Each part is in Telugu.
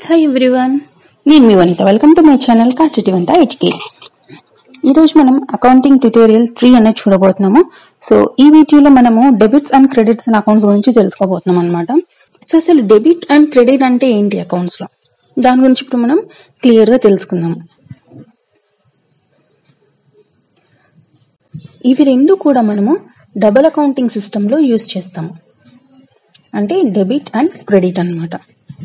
హాయ్ ఎవ్రీవన్ నేను మీ Vanitha welcome to my channel కాచిటివంత ఎడ్యుకేట్స్ ఈరోజు మనం అకౌంటింగ్ ట్యూటోరియల్ త్రీ అనేది చూడబోతున్నాము సో ఈ వీడియోలో మనము debits and credits and accounts గురించి తెలుసుకోబోతున్నాం అనమాట సో అసలు డెబిట్ అండ్ క్రెడిట్ అంటే ఏంటి అకౌంట్స్ లో దాని గురించి ఇప్పుడు మనం క్లియర్ గా తెలుసుకుందాం ఇవి రెండు కూడా మనము డబుల్ అకౌంటింగ్ సిస్టమ్ లో యూజ్ చేస్తాము అంటే డెబిట్ అండ్ క్రెడిట్ అన్నమాట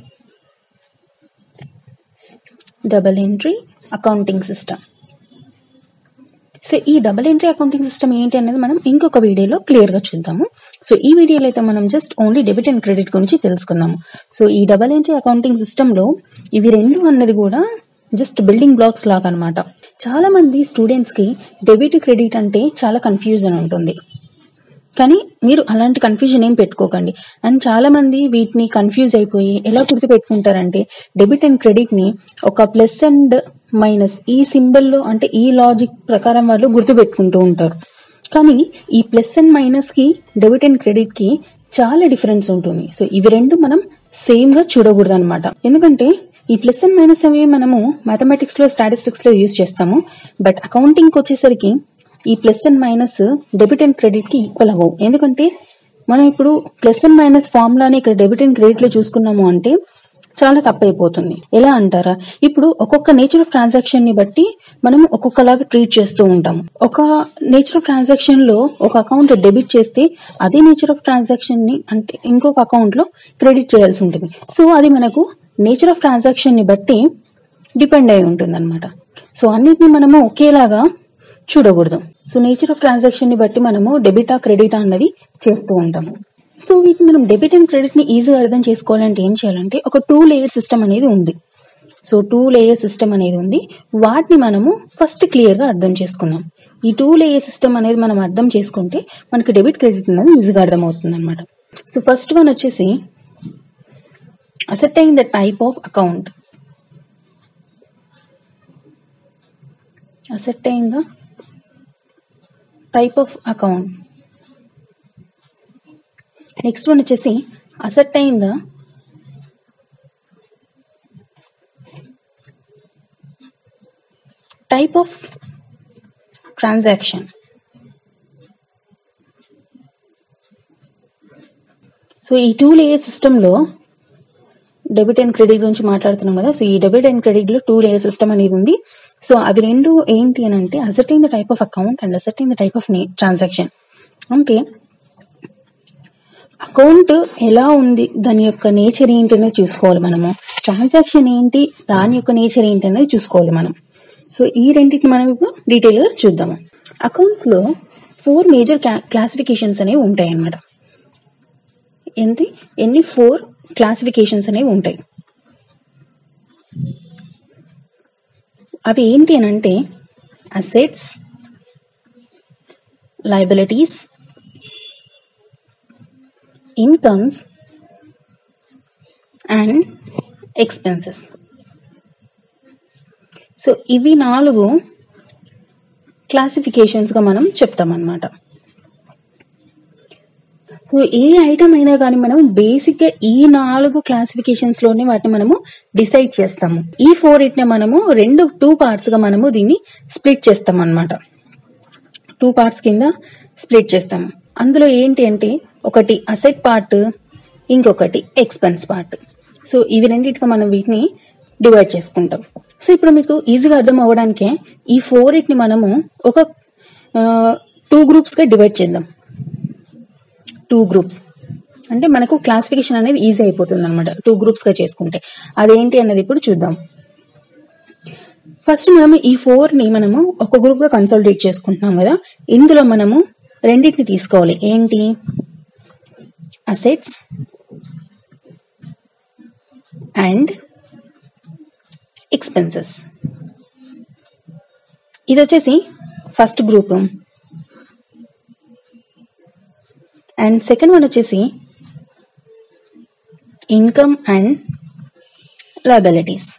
double entry accounting system so ఈ డబల్ ఎంట్రీ అకౌంటింగ్ సిస్టమ్ ఏంటి అనేది మనం ఇంకొక వీడియోలో క్లియర్ గా చూద్దాము సో ఈ వీడియోలో అయితే మనం just only debit and credit గురించి తెలుసుకుందాము సో ఈ డబల్ ఎంట్రీ అకౌంటింగ్ సిస్టమ్ లో ఇవి రెండు అన్నది కూడా జస్ట్ బిల్డింగ్ బ్లాక్స్ లాగా అన్నమాట చాలా మంది స్టూడెంట్స్ కి డెబిట్ క్రెడిట్ అంటే చాలా కన్ఫ్యూజన్ ఉంటుంది కానీ మీరు అలాంటి కన్ఫ్యూజన్ ఏం పెట్టుకోకండి అండ్ చాలా మంది వీటిని కన్ఫ్యూజ్ అయిపోయి ఎలా గుర్తు పెట్టుకుంటారంటే డెబిట్ అండ్ క్రెడిట్ ని ఒక ప్లస్ అండ్ మైనస్ ఈ సింబల్ లో అంటే ఈ లాజిక్ ప్రకారం వాళ్ళు గుర్తు పెట్టుకుంటూ ఉంటారు కానీ ఈ ప్లస్ అండ్ మైనస్ కి డెబిట్ అండ్ క్రెడిట్ కి చాలా డిఫరెన్స్ ఉంటుంది సో ఇవి రెండు మనం సేమ్ గా చూడకూడదు అనమాట ఎందుకంటే ఈ ప్లస్ అండ్ మైనస్ అవి మనము మ్యాథమెటిక్స్ లో స్టాటిస్టిక్స్ లో యూజ్ చేస్తాము బట్ అకౌంటింగ్ వచ్చేసరికి ఈ plus and minus debit and credit కి ఈక్వల్ అవ్వవు ఎందుకంటే మనం ఇప్పుడు ప్లస్ అండ్ మైనస్ ఫార్ములాని ఇక్కడ డెబిట్ అండ్ క్రెడిట్ లో చూసుకున్నాము అంటే చాలా తప్పైపోతుంది ఎలా అంటారా ఇప్పుడు ఒక్కొక్క నేచర్ ఆఫ్ ట్రాన్సాక్షన్ ని బట్టి మనం ఒక్కొక్కలాగా ట్రీట్ చేస్తూ ఉంటాం ఒక నేచర్ ఆఫ్ ట్రాన్సాక్షన్ లో ఒక అకౌంట్ డెబిట్ చేస్తే అదే నేచర్ ఆఫ్ ట్రాన్సాక్షన్ ని అంటే ఇంకొక అకౌంట్ లో క్రెడిట్ చేయాల్సి ఉంటుంది సో అది మనకు నేచర్ ఆఫ్ ట్రాన్సాక్షన్ ని బట్టి డిపెండ్ అయి ఉంటుంది అనమాట సో అన్నిటిని మనము ఒకేలాగా చూడకూడదు సో నేచర్ ఆఫ్ ట్రాన్సాక్షన్ ని బట్టి మనము డెబిటా క్రెడిటా అన్నది చేస్తూ ఉంటాము సో వీటిని మనం డెబిట్ అండ్ క్రెడిట్ ని ఈజీగా అర్థం చేసుకోవాలంటే ఏం చేయాలంటే ఒక టూ లేయర్ సిస్టమ్ అనేది ఉంది సో టూ లేయర్ సిస్టమ్ అనేది ఉంది వాటిని మనము ఫస్ట్ క్లియర్ గా అర్థం చేసుకుందాం ఈ టూ లేయర్ సిస్టమ్ అనేది మనం అర్థం చేసుకుంటే మనకి డెబిట్ క్రెడిట్ అనేది ఈజీగా అర్థమవుతుంది అనమాట సో ఫస్ట్ వన్ వచ్చేసి ascertain the type of account ascertain the type of account next one వచ్చేసి ascertain the type of transaction so ఈ టూ లేయర్ సిస్టంలో డెబిట్ అండ్ క్రెడిట్ గురించి మాట్లాడుతున్నాం కదా సో ఈ డెబిట్ అండ్ క్రెడిట్ లో టూ లేయర్ సిస్టమ్ అనేది ఉంది సో అవి రెండు ఏంటి అని అంటే ascertaining the type of account and ascertaining the type of transaction అంటే అకౌంట్ ఎలా ఉంది దాని యొక్క నేచర్ ఏంటి అనేది చూసుకోవాలి మనము ట్రాన్సాక్షన్ ఏంటి దాని యొక్క నేచర్ ఏంటి అనేది చూసుకోవాలి మనం సో ఈ రెండింటిని మనం ఇప్పుడు డీటెయిల్ గా చూద్దాము అకౌంట్స్ లో ఫోర్ మేజర్ క్లాసిఫికేషన్స్ అనేవి ఉంటాయి అన్నమాట ఏంటి ఎన్ని ఫోర్ క్లాసిఫికేషన్స్ అనేవి ఉంటాయి అవి ఏంటి అని అంటే assets liabilities incomes and expenses so ఇవి నాలుగు క్లాసిఫికేషన్స్ గా మనం చెప్తాం అన్నమాట సో ఏ ఐటమ్ అయినా కానీ మనం బేసిక్ గా ఈ నాలుగు క్లాసిఫికేషన్స్ లోనే వాటిని మనము డిసైడ్ చేస్తాము ఈ ఫోర్ ఇట్నే మనము రెండు టూ పార్ట్స్ గా మనము దీన్ని స్ప్లిట్ చేస్తాం అన్నమాట టూ పార్ట్స్ కింద స్ప్లిట్ చేస్తాము అందులో ఏంటి అంటే ఒకటి అసెట్ పార్ట్ ఇంకొకటి ఎక్స్పెన్స్ పార్ట్ సో ఇవి రెండింటిగా మనం వీటిని డివైడ్ చేసుకుంటాం సో ఇప్పుడు మీకు ఈజీగా అర్థం అవ్వడానికే ఈ ఫోర్ ఇట్ని మనము ఒక టూ గ్రూప్స్ గా డివైడ్ చేద్దాం టూ గ్రూప్స్ అంటే మనకు క్లాసిఫికేషన్ అనేది ఈజీ అయిపోతుంది అనమాట టూ గ్రూప్స్ గా చేసుకుంటే అదేంటి అన్నది ఇప్పుడు చూద్దాం ఫస్ట్ మనము ఈ ఫోర్ ని మనము ఒక గ్రూప్ గా కన్సల్టేట్ చేసుకుంటున్నాం కదా ఇందులో మనము రెండింటిని తీసుకోవాలి ఏంటి అసెట్స్ అండ్ ఎక్స్పెన్సెస్ ఇది వచ్చేసి first group and second one వచ్చేసి ఇన్కమ్ అండ్ లయబిలిటీస్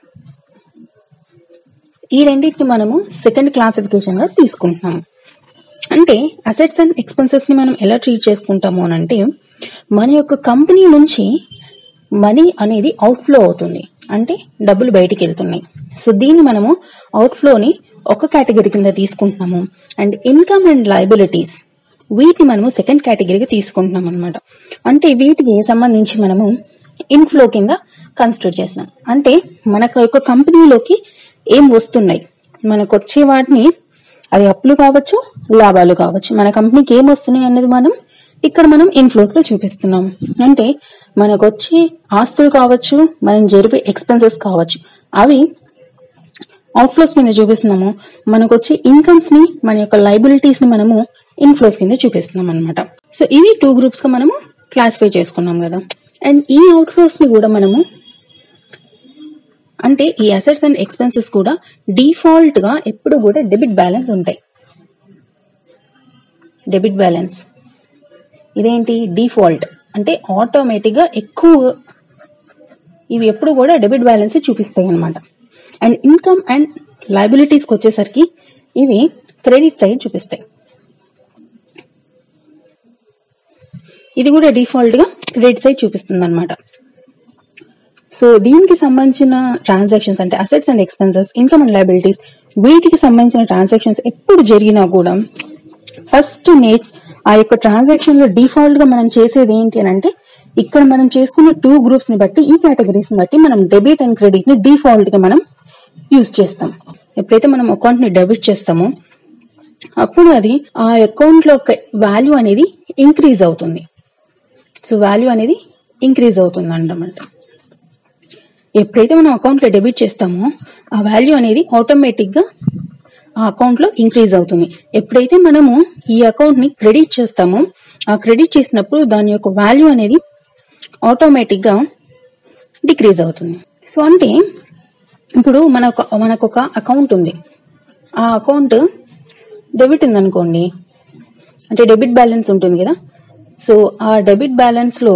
ఈ రెండింటిని మనము సెకండ్ క్లాసిఫికేషన్ గా తీసుకుంటున్నాము అంటే అసెట్స్ అండ్ ఎక్స్పెన్సెస్ ని మనం ఎలా ట్రీట్ చేసుకుంటాము అని అంటే మన యొక్క కంపెనీ నుంచి మనీ అనేది అవుట్ఫ్లో అవుతుంది అంటే డబ్బులు బయటికి వెళ్తున్నాయి సో దీన్ని మనము అవుట్ఫ్లోని ఒక కేటగిరీ కింద తీసుకుంటున్నాము అండ్ ఇన్కమ్ అండ్ లయబిలిటీస్ వీటిని మనము సెకండ్ కేటగిరీకి తీసుకుంటున్నాం అనమాట అంటే వీటికి సంబంధించి మనము ఇన్ఫ్లో కింద కన్సిడర్ చేస్తున్నాం అంటే మనకు యొక్క కంపెనీలోకి ఏం వస్తున్నాయి మనకు వచ్చే వాటిని అది అప్పులు కావచ్చు లాభాలు కావచ్చు మన కంపెనీకి ఏం వస్తున్నాయి అన్నది మనం ఇక్కడ మనం ఇన్ఫ్లోస్ లో చూపిస్తున్నాం అంటే మనకు వచ్చే ఆస్తులు కావచ్చు మనం జరిపే ఎక్స్పెన్సెస్ కావచ్చు అవి అవుట్ఫ్లోస్ కింద చూపిస్తున్నాము మనకు వచ్చే ఇన్కమ్స్ ని మన యొక్క లైబిలిటీస్ ని మనము ఇన్ఫ్లోస్ కింద చూపిస్తున్నాం అనమాట సో ఇవి టూ గ్రూప్స్ గా మనము క్లాసిఫై చేసుకున్నాం కదా అండ్ ఈ అవుట్ఫ్లోస్ ని కూడా మనము అంటే ఈ అసెట్స్ అండ్ ఎక్స్పెన్సెస్ కూడా డిఫాల్ట్ గా ఎప్పుడు కూడా డెబిట్ బ్యాలెన్స్ ఉంటాయి డెబిట్ బ్యాలెన్స్ ఇదేంటి డిఫాల్ట్ అంటే ఆటోమేటిక్ గా ఎక్కువ ఇవి ఎప్పుడు కూడా డెబిట్ బ్యాలెన్స్ చూపిస్తాయి అనమాట అండ్ ఇన్కమ్ అండ్ లయబిలిటీస్కి వచ్చేసరికి ఇవి క్రెడిట్ సైడ్ చూపిస్తాయి ఇది కూడా డిఫాల్ట్ గా క్రెడిట్ సైడ్ చూపిస్తుంది అనమాట సో దీనికి సంబంధించిన ట్రాన్సాక్షన్స్ అంటే assets and expenses income and liabilities వీటికి సంబంధించిన ట్రాన్సాక్షన్స్ ఎప్పుడు జరిగినా కూడా ఫస్ట్ నే ఆ యొక్క ట్రాన్సాక్షన్ లో డిఫాల్ట్ గా మనం చేసేది ఏంటి అని అంటే ఇక్కడ మనం చేసుకున్న టూ గ్రూప్స్ ని బట్టి ఈ కేటగిరీస్ ని బట్టి మనం డెబిట్ అండ్ క్రెడిట్ ని డిఫాల్ట్ గా మనం యూజ్ చేస్తాం ఎప్పుడైతే మనం అకౌంట్ ని డెబిట్ చేస్తామో అప్పుడు అది ఆ అకౌంట్ లో వాల్యూ అనేది ఇంక్రీజ్ అవుతుంది సో వాల్యూ అనేది ఇంక్రీజ్ అవుతుంది అన్నమాట ఎప్పుడైతే మనం అకౌంట్ లో డెబిట్ చేస్తామో ఆ వాల్యూ అనేది ఆటోమేటిక్ గా ఆ అకౌంట్ లో ఇంక్రీజ్ అవుతుంది ఎప్పుడైతే మనము ఈ అకౌంట్ ని క్రెడిట్ చేస్తామో ఆ క్రెడిట్ చేసినప్పుడు దాని యొక్క వాల్యూ అనేది ఆటోమేటిక్ గా డిక్రీజ్ అవుతుంది సో అంటే ఇప్పుడు మనకు మనకు ఒక అకౌంట్ ఉంది ఆ అకౌంట్ డెబిట్ ఉంది అనుకోండి అంటే డెబిట్ బ్యాలెన్స్ ఉంటుంది కదా సో ఆ డెబిట్ బ్యాలెన్స్ లో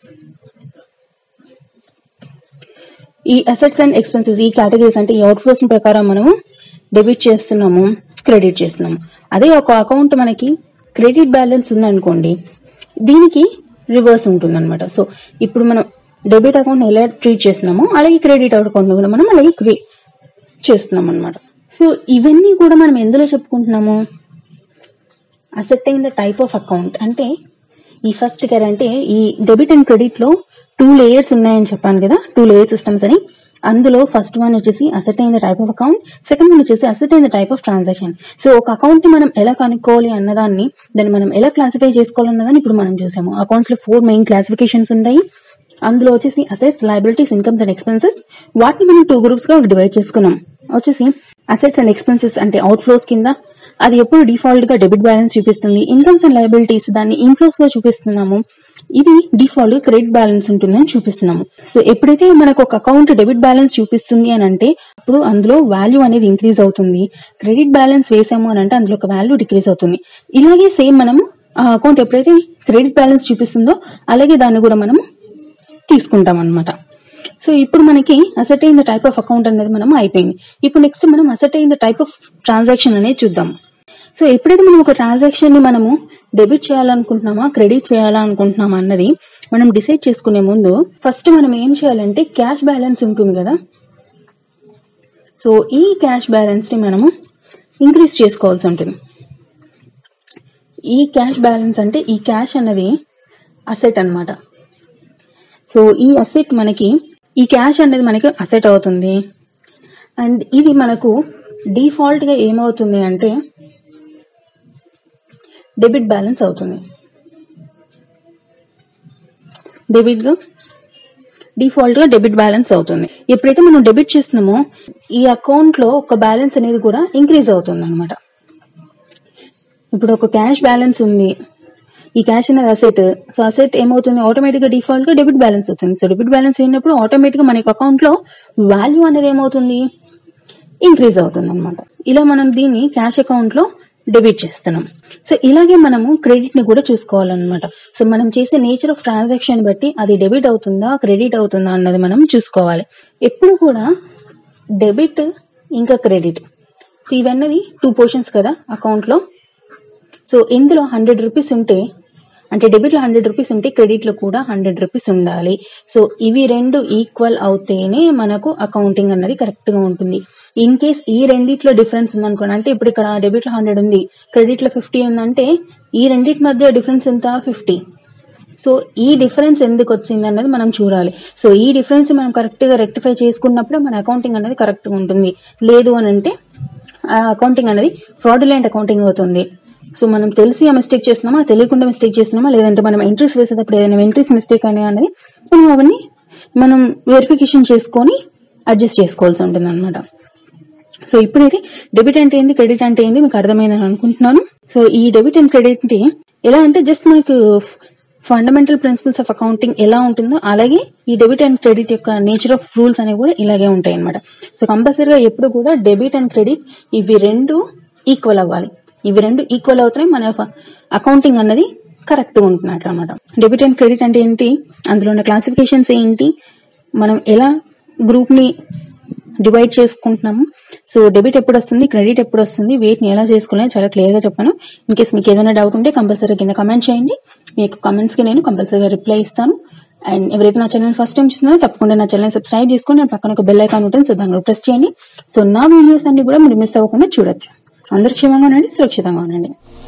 ఈ అసెట్స్ అండ్ ఎక్స్పెన్సెస్ ఈ కేటగిరీస్ అంటే ఈ అవుట్ఫ్లోస్ ప్రకారం మనము డెబిట్ చేస్తున్నాము క్రెడిట్ చేస్తున్నాము అదే ఒక అకౌంట్ మనకి క్రెడిట్ బ్యాలెన్స్ ఉందనుకోండి దీనికి రివర్స్ ఉంటుంది అనమాట సో ఇప్పుడు మనం డెబిట్ అకౌంట్ ఎలా ట్రీట్ చేస్తున్నామో అలాగే క్రెడిట్ అకౌంట్ కూడా మనం అలాగే క్రియేట్ చేస్తున్నాం అనమాట సో ఇవన్నీ కూడా మనం ఎందులో చెప్పుకుంటున్నాము అసెట్ అయిన ద టైప్ ఆఫ్ అకౌంట్ అంటే ఈ ఫస్ట్ కేర్ అంటే ఈ డెబిట్ అండ్ క్రెడిట్ లో టూ లేయర్స్ ఉన్నాయని చెప్పాను కదా టూ లేయర్ సిస్టమ్స్ అని అందులో ఫస్ట్ వన్ వచ్చేసి అసెట్ అయిన type of account second one వచ్చేసి అసెట్ అయిన టైప్ ఆఫ్ ట్రాన్సాక్షన్ సో ఒక అకౌంట్ ని మనం ఎలా కనుక్కోవాలి అన్నదాన్ని దాన్ని మనం ఎలా క్లాసిఫై చేసుకోవాలి అన్నదాన్ని ఇప్పుడు మనం చూసాము అకౌంట్స్ లో ఫోర్ మెయిన్ క్లాసిఫికేషన్స్ ఉంటాయి అందులో వచ్చేసి assets liabilities incomes and expenses వాటిని మనం టూ గ్రూప్స్ గా డివైడ్ చేసుకున్నాం వచ్చేసి అసెట్స్ అండ్ ఎక్స్పెన్సెస్ అంటే అవుట్ ఫ్లోస్ కింద అది ఎప్పుడు డిఫాల్ట్ గా డెబిట్ బ్యాలెన్స్ చూపిస్తుంది ఇన్కమ్స్ అండ్ లయబిలిటీస్ దాన్ని ఇన్ఫ్లోస్ గా చూపిస్తున్నాము ఇది డిఫాల్ట్ గా క్రెడిట్ బ్యాలెన్స్ ఉంటుందని చూపిస్తున్నాము సో ఎప్పుడైతే మనకు ఒక అకౌంట్ డెబిట్ బ్యాలెన్స్ చూపిస్తుంది అని అంటే అప్పుడు అందులో వాల్యూ అనేది ఇంక్రీజ్ అవుతుంది క్రెడిట్ బ్యాలెన్స్ వేసాము అని అంటే అందులో ఒక వాల్యూ డిక్రీజ్ అవుతుంది ఇలాగే సేమ్ మనము ఆ అకౌంట్ ఎప్పుడైతే క్రెడిట్ బ్యాలెన్స్ చూపిస్తుందో అలాగే దాన్ని కూడా మనము తీసుకుంటాం అనమాట సో ఇప్పుడు మనకి అసెట్ అయిన టైప్ ఆఫ్ అకౌంట్ అనేది మనం అయిపోయింది ఇప్పుడు నెక్స్ట్ మనం అసెట్ అయిన టైప్ ఆఫ్ ట్రాన్సాక్షన్ అనేది చూద్దాం సో ఎప్పుడైతే మనం ఒక ట్రాన్సాక్షన్ ని మనము డెబిట్ చేయాలనుకుంటున్నామా క్రెడిట్ చేయాలా అనుకుంటున్నామా అన్నది మనం డిసైడ్ చేసుకునే ముందు ఫస్ట్ మనం ఏం చేయాలంటే క్యాష్ బ్యాలెన్స్ ఉంటుంది కదా సో ఈ క్యాష్ బ్యాలెన్స్ ని మనము ఇంక్రీజ్ చేసుకోవాల్సి ఉంటుంది ఈ క్యాష్ బ్యాలెన్స్ అంటే ఈ క్యాష్ అన్నది అసెట్ అన్నమాట సో ఈ అసెట్ మనకి ఈ క్యాష్ అనేది మనకి అసెట్ అవుతుంది అండ్ ఇది మనకు డిఫాల్ట్ గా ఏమవుతుంది అంటే డెబిట్ బ్యాలెన్స్ అవుతుంది డెబిట్ గా డిఫాల్ట్ గా డెబిట్ బ్యాలెన్స్ అవుతుంది ఎప్పుడైతే మనం డెబిట్ చేస్తున్నామో ఈ అకౌంట్ లో ఒక బ్యాలెన్స్ అనేది కూడా ఇంక్రీజ్ అవుతుంది అనమాట ఇప్పుడు ఒక క్యాష్ బ్యాలెన్స్ ఉంది ఈ క్యాష్ అనేది అసెట్ సో అసెట్ ఏమవుతుంది ఆటోమేటిక్ గా డిఫాల్ట్ గా డెబిట్ బ్యాలెన్స్ అవుతుంది సో డెబిట్ బ్యాలెన్స్ అయినప్పుడు ఆటోమేటిక్ గా మనకి అకౌంట్ లో వాల్యూ అనేది ఏమవుతుంది ఇంక్రీజ్ అవుతుంది అనమాట ఇలా మనం దీన్ని క్యాష్ అకౌంట్ లో డెబిట్ చేస్తున్నాం సో ఇలాగే మనము క్రెడిట్ ని కూడా చూసుకోవాలన్నమాట సో మనం చేసే నేచర్ ఆఫ్ ట్రాన్సాక్షన్ బట్టి అది డెబిట్ అవుతుందా క్రెడిట్ అవుతుందా అన్నది మనం చూసుకోవాలి ఎప్పుడు కూడా డెబిట్ ఇంకా క్రెడిట్ సో ఇవన్నది టూ పోర్షన్స్ కదా అకౌంట్ లో సో ఇందులో హండ్రెడ్ రూపీస్ ఉంటే అంటే డెబిట్ లో హండ్రెడ్ రూపీస్ ఉంటే క్రెడిట్ లో కూడా హండ్రెడ్ రూపీస్ ఉండాలి సో ఇవి రెండు ఈక్వల్ అవుతేనే మనకు అకౌంటింగ్ అన్నది కరెక్ట్ గా ఉంటుంది ఇన్ కేస్ ఈ రెండిట్లో డిఫరెన్స్ ఉందనుకోండి అంటే ఇప్పుడు ఇక్కడ డెబిట్ లో హండ్రెడ్ ఉంది క్రెడిట్ లో ఫిఫ్టీ ఉందంటే ఈ రెండిటి మధ్య డిఫరెన్స్ ఎంత ఫిఫ్టీ సో ఈ డిఫరెన్స్ ఎందుకు వచ్చింది అన్నది మనం చూడాలి సో ఈ డిఫరెన్స్ మనం కరెక్ట్ గా రెక్టిఫై చేసుకున్నప్పుడు మన అకౌంటింగ్ అనేది కరెక్ట్ గా ఉంటుంది లేదు అని అంటే ఆ అకౌంటింగ్ అనేది ఫ్రాడులెంట్ అకౌంటింగ్ అవుతుంది సో మనం తెలిసి ఆ మిస్టేక్ చేస్తున్నామా తెలియకుండా మిస్టేక్ చేస్తున్నామా లేదంటే మనం ఎంట్రీస్ వేసేటప్పుడు ఏదైనా ఎంట్రీస్ మిస్టేక్ అనే అనేది మనం అవన్నీ మనం వెరిఫికేషన్ చేసుకొని అడ్జస్ట్ చేసుకోవాల్సి ఉంటుంది అనమాట సో ఇప్పుడైతే డెబిట్ అంటే ఏంది క్రెడిట్ అంటే ఏంది మీకు అర్థమైందని అనుకుంటున్నాను సో ఈ డెబిట్ అండ్ క్రెడిట్ ని ఎలా అంటే జస్ట్ మనకు ఫండమెంటల్ ప్రిన్సిపల్స్ ఆఫ్ అకౌంటింగ్ ఎలా ఉంటుందో అలాగే ఈ డెబిట్ అండ్ క్రెడిట్ యొక్క నేచర్ ఆఫ్ రూల్స్ అనేవి కూడా ఇలాగే ఉంటాయి అనమాట సో కంపల్సరీగా ఎప్పుడు కూడా డెబిట్ అండ్ క్రెడిట్ ఇవి రెండు ఈక్వల్ అవ్వాలి ఇవి రెండు ఈక్వల్ అవుతున్నాయి మన అకౌంటింగ్ అన్నది కరెక్ట్ గా ఉంటున్నట్టు అనమాట డెబిట్ అండ్ క్రెడిట్ అంటే ఏంటి అందులో ఉన్న క్లాసిఫికేషన్స్ ఏంటి మనం ఎలా గ్రూప్ ని డివైడ్ చేసుకుంటున్నాము సో డెబిట్ ఎప్పుడు వస్తుంది క్రెడిట్ ఎప్పుడు వస్తుంది వీటిని ఎలా చేసుకోవాలని చాలా క్లియర్ గా చెప్పాను ఇన్ కేస్ మీకు ఏదైనా డౌట్ ఉంటే కంపల్సరీ కింద కమెంట్ చేయండి మీకు కమెంట్స్ కి నేను కంపల్సరీగా రిప్లై ఇస్తాను అండ్ ఎవరైతే నా ఛానల్ ఫస్ట్ టైం చూస్తున్నారో తప్పకుండా నా ఛానల్ సబ్స్క్రైబ్ చేసుకొని నా పక్కన ఒక బెల్ ఐకాన్ ఉంటుంది సో దాన్ని ప్రెస్ చేయండి సో నా వీడియోస్ అన్ని కూడా మీరు మిస్ అవ్వకుండా చూడొచ్చు అందరు క్షేమంగా ఉండండి సురక్షితంగా ఉండండి